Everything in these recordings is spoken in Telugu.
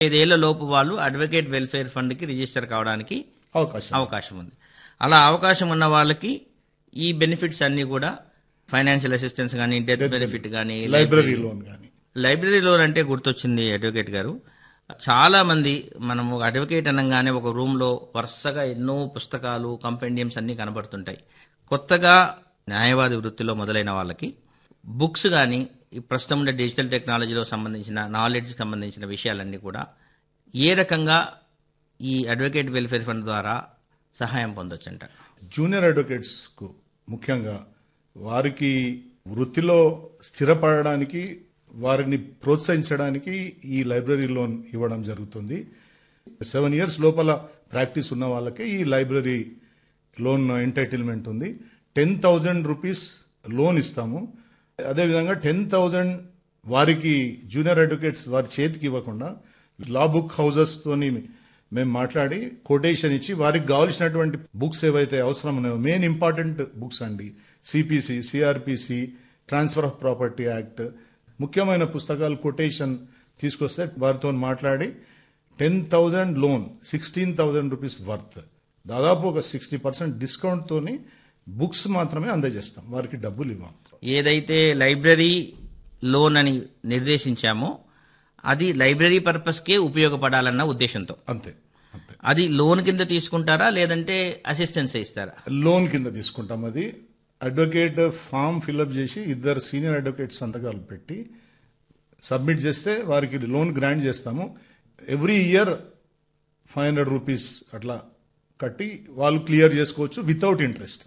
ఐదేళ్ల లోపు వాళ్ళు అడ్వకేట్ వెల్ఫేర్ ఫండ్ కి రిజిస్టర్ కావడానికి అవకాశం అవకాశం ఉంది అలా అవకాశం ఉన్న వాళ్ళకి ఈ బెనిఫిట్స్ అన్ని కూడా ఫైనాన్షియల్ అసిస్టెన్స్ కానీ డెత్ బెనిఫిట్ కానీ లైబ్రరీ లోన్ కానీ లైబ్రరీ లోన్ అంటే గుర్తొచ్చింది అడ్వకేట్ గారు చాలా మంది మనము అడ్వకేట్ అనగానే ఒక రూమ్ లో వరుసగా ఎన్నో పుస్తకాలు కంపెండియమ్స్ అన్ని కనబడుతుంటాయి కొత్తగా న్యాయవాది వృత్తిలో మొదలైన వాళ్ళకి బుక్స్ కానీ ఈ ప్రస్తుతం ఉండే డిజిటల్ టెక్నాలజీలో సంబంధించిన నాలెడ్జ్ సంబంధించిన విషయాలన్నీ కూడా ఏ రకంగా ఈ అడ్వకేట్ వెల్ఫేర్ ఫండ్ ద్వారా సహాయం పొందొచ్చంట జూనియర్ అడ్వకేట్స్ కు ముఖ్యంగా వారికి వృత్తిలో స్థిరపడడానికి వారిని ప్రోత్సహించడానికి ఈ లైబ్రరీ లోన్ ఇవ్వడం జరుగుతుంది సెవెన్ ఇయర్స్ లోపల ప్రాక్టీస్ ఉన్న వాళ్ళకి ఈ లైబ్రరీ లోన్ ఎంటైటిల్మెంట్ ఉంది టెన్ థౌజండ్ రూపీస్ లోన్ ఇస్తాము అదేవిధంగా టెన్ థౌజండ్ వారికి జూనియర్ అడ్వకేట్స్ వారి చేతికి ఇవ్వకుండా లా బుక్ హౌజెస్ తోని మేము మాట్లాడి కొటేషన్ ఇచ్చి వారికి కావాల్సినటువంటి బుక్స్ ఏవైతే అవసరం ఉన్నాయో మెయిన్ ఇంపార్టెంట్ బుక్స్ అండి CPC CRPC transfer of property act ముఖ్యమైన పుస్తకాలు కొటేషన్ తీసుకొస్తే వారితో మాట్లాడి ten thousand loan sixteen thousand rupees worth దాదాపు ఒక సిక్స్టీ పర్సెంట్ డిస్కౌంట్ తోని బుక్స్ మాత్రమే అందజేస్తాం వారికి డబ్బులు ఇవ్వం ఏదైతే లైబ్రరీ లోన్ అని నిర్దేశించామో అది లైబ్రరీ పర్పస్కే ఉపయోగపడాలన్న ఉద్దేశంతో అంతే అంతే అది లోన్ కింద తీసుకుంటారా లేదంటే అసిస్టెన్స్ ఇస్తారా లోన్ కింద తీసుకుంటాం అది అడ్వకేట్ ఫామ్ ఫిల్అప్ చేసి ఇద్దరు సీనియర్ అడ్వకేట్ సంతకాలు పెట్టి సబ్మిట్ చేస్తే వారికి లోన్ గ్రాంట్ చేస్తాము every year five hundred rupees అట్లా కట్టి వాళ్ళు క్లియర్ చేసుకోవచ్చు వితౌట్ ఇంట్రెస్ట్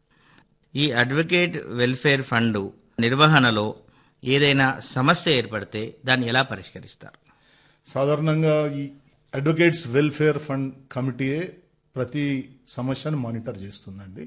ఈ అడ్వకేట్ వెల్ఫేర్ ఫండ్ నిర్వహణలో ఏదైనా సమస్య ఏర్పడితే దాన్ని ఎలా పరిష్కరిస్తారు సాధారణంగా ఈ అడ్వకేట్స్ వెల్ఫేర్ ఫండ్ కమిటీయే ప్రతి సమస్యను మానిటర్ చేస్తుందండి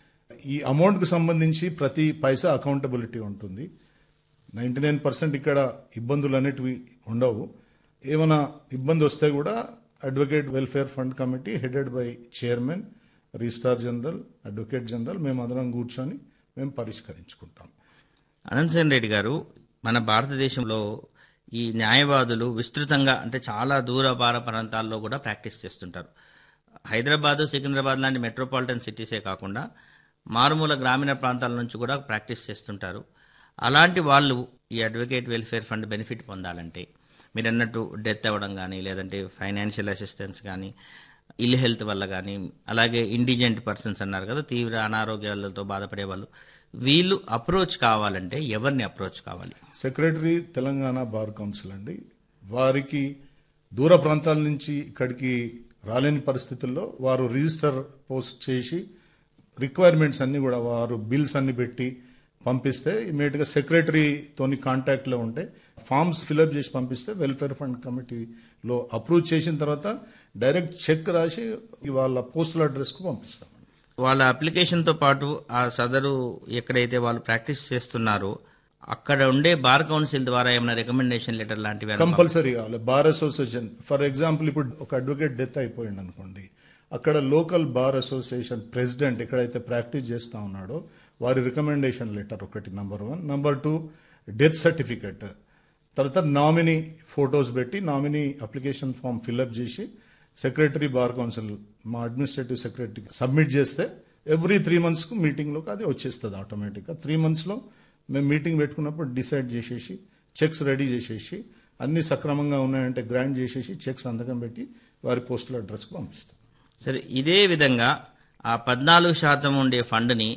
ఈ అమౌంట్కు సంబంధించి ప్రతి పైసా అకౌంటబిలిటీ ఉంటుంది నైంటీ నైన్ పర్సెంట్ ఇక్కడ ఇబ్బందులు అనేటివి ఉండవు ఏమైనా ఇబ్బంది వస్తే కూడా advocate welfare fund committee headed by chairman registrar general advocate general మేము అందరం కూర్చొని మేము పరిష్కరించుకుంటాం అనంతసేన్ రెడ్డి గారు మన భారతదేశంలో ఈ న్యాయవాదులు విస్తృతంగా అంటే చాలా దూరపార ప్రాంతాల్లో కూడా ప్రాక్టీస్ చేస్తుంటారు హైదరాబాద్ సికింద్రాబాద్ లాంటి మెట్రోపాలిటన్ సిటీసే కాకుండా మారుమూల గ్రామీణ ప్రాంతాల నుంచి కూడా ప్రాక్టీస్ చేస్తుంటారు అలాంటి వాళ్ళు ఈ అడ్వకేట్ వెల్ఫేర్ ఫండ్ బెనిఫిట్ పొందాలంటే మీరు అన్నట్టు డెత్ అవ్వడం కానీ లేదంటే ఫైనాన్షియల్ అసిస్టెన్స్ కానీ ఇల్ హెల్త్ వల్ల కానీ అలాగే ఇండిజెంట్ పర్సన్స్ అన్నారు కదా తీవ్ర అనారోగ్యాలతో బాధపడే వాళ్ళు వీళ్ళు అప్రోచ్ కావాలంటే ఎవరిని అప్రోచ్ కావాలి సెక్రటరీ తెలంగాణ బార్ కౌన్సిల్ అండి వారికి దూర ప్రాంతాల నుంచి ఇక్కడికి రాలేని పరిస్థితుల్లో వారు రిజిస్టర్ పోస్ట్ చేసి రిక్వైర్మెంట్స్ అన్ని కూడా వారు బిల్స్ అన్ని పెట్టి పంపిస్తే ఇమీడియట్ గా సెక్రటరీ తోని కాంటాక్ట్ లో ఉంటే ఫామ్స్ ఫిల్అప్ చేసి పంపిస్తే వెల్ఫేర్ ఫండ్ కమిటీలో అప్రూవ్ చేసిన తర్వాత డైరెక్ట్ చెక్ రాసి వాళ్ళ పోస్టల్ అడ్రస్ కు పంపిస్తాం వాళ్ళ అప్లికేషన్తో పాటు ఆ సదరు ఎక్కడైతే వాళ్ళు ప్రాక్టీస్ చేస్తున్నారో అక్కడ ఉండే బార్ కౌన్సిల్ ద్వారా ఏమైనా రికమెండేషన్ లెటర్ లాంటివి ఏమైనా కంపల్సరీ కావాలి బార్ అసోసియేషన్ ఫర్ ఎగ్జాంపుల్ ఇప్పుడు ఒక అడ్వకేట్ డెత్ అయిపోయింది అనుకోండి అక్కడ లోకల్ బార్ అసోసియేషన్ ప్రెసిడెంట్ ఎక్కడైతే ప్రాక్టీస్ చేస్తా ఉన్నాడో వారి రికమెండేషన్ లెటర్ ఒకటి number one number two death certificate తర్వాత నామినీ ఫొటోస్ పెట్టి నామినీ అప్లికేషన్ ఫామ్ ఫిల్అప్ చేసి సెక్రటరీ బార్ కౌన్సిల్ మా అడ్మినిస్ట్రేటివ్ సెక్రటరీకి సబ్మిట్ చేస్తే ఎవ్రీ త్రీ మంత్స్కు మీటింగ్లోకి అది వచ్చేస్తుంది ఆటోమేటిక్గా త్రీ మంత్స్లో మేము మీటింగ్ పెట్టుకున్నప్పుడు డిసైడ్ చేసేసి చెక్స్ రెడీ చేసేసి అన్ని సక్రమంగా ఉన్నాయంటే గ్రాండ్ చేసేసి చెక్స్ సంతకం పెట్టి వారి పోస్టల్ అడ్రస్కి పంపిస్తాం సరే ఇదే విధంగా ఆ పద్నాలుగు శాతం ఉండే ఫండ్ని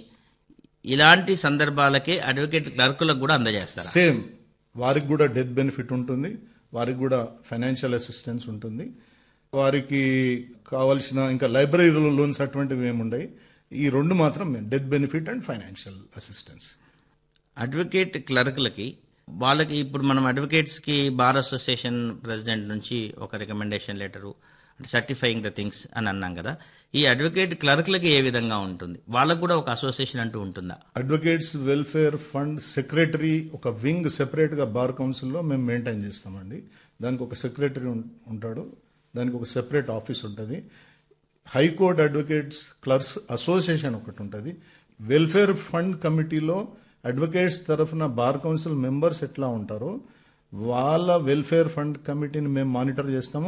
ఇలాంటి సందర్భాలకే అడ్వకేట్ క్లర్కులకు కూడా అందజేస్తారు సేమ్ వారికి కూడా డెత్ బెనిఫిట్ ఉంటుంది వారికి కూడా ఫైనాన్షియల్ అసిస్టెన్స్ ఉంటుంది వారికి కావాల్సిన ఇంకా లైబ్రరీ లోన్స్ అటువంటివి ఏముండయి ఈ రెండు మాత్రం death benefit and financial assistance advocate క్లర్క్లకి వాళ్ళకి ఇప్పుడు మనం అడ్వకేట్స్కి బార్ అసోసియేషన్ ప్రెసిడెంట్ నుంచి ఒక రికమెండేషన్ లెటరు అంటే సర్టిఫైయింగ్ ద థింగ్స్ అని అన్నాం కదా ఈ అడ్వకేట్ క్లర్క్లకి ఏ విధంగా ఉంటుంది వాళ్ళకు కూడా ఒక అసోసియేషన్ అంటూ ఉంటుందా అడ్వకేట్స్ వెల్ఫేర్ ఫండ్ సెక్రటరీ ఒక వింగ్ సెపరేట్ గా బార్ కౌన్సిల్లో మేము మెయింటైన్ చేస్తామండి దానికి ఒక సెక్రటరీ ఉం- ఉంటాడు దానికి ఒక సెపరేట్ ఆఫీస్ ఉంటుంది హైకోర్టు అడ్వకేట్స్ క్లర్క్స్ అసోసియేషన్ ఒకటి ఉంటుంది వెల్ఫేర్ ఫండ్ కమిటీలో అడ్వకేట్స్ తరఫున బార్ కౌన్సిల్ మెంబర్స్ ఎట్లా ఉంటారో వాళ్ళ వెల్ఫేర్ ఫండ్ కమిటీని మేము మానిటర్ చేస్తాము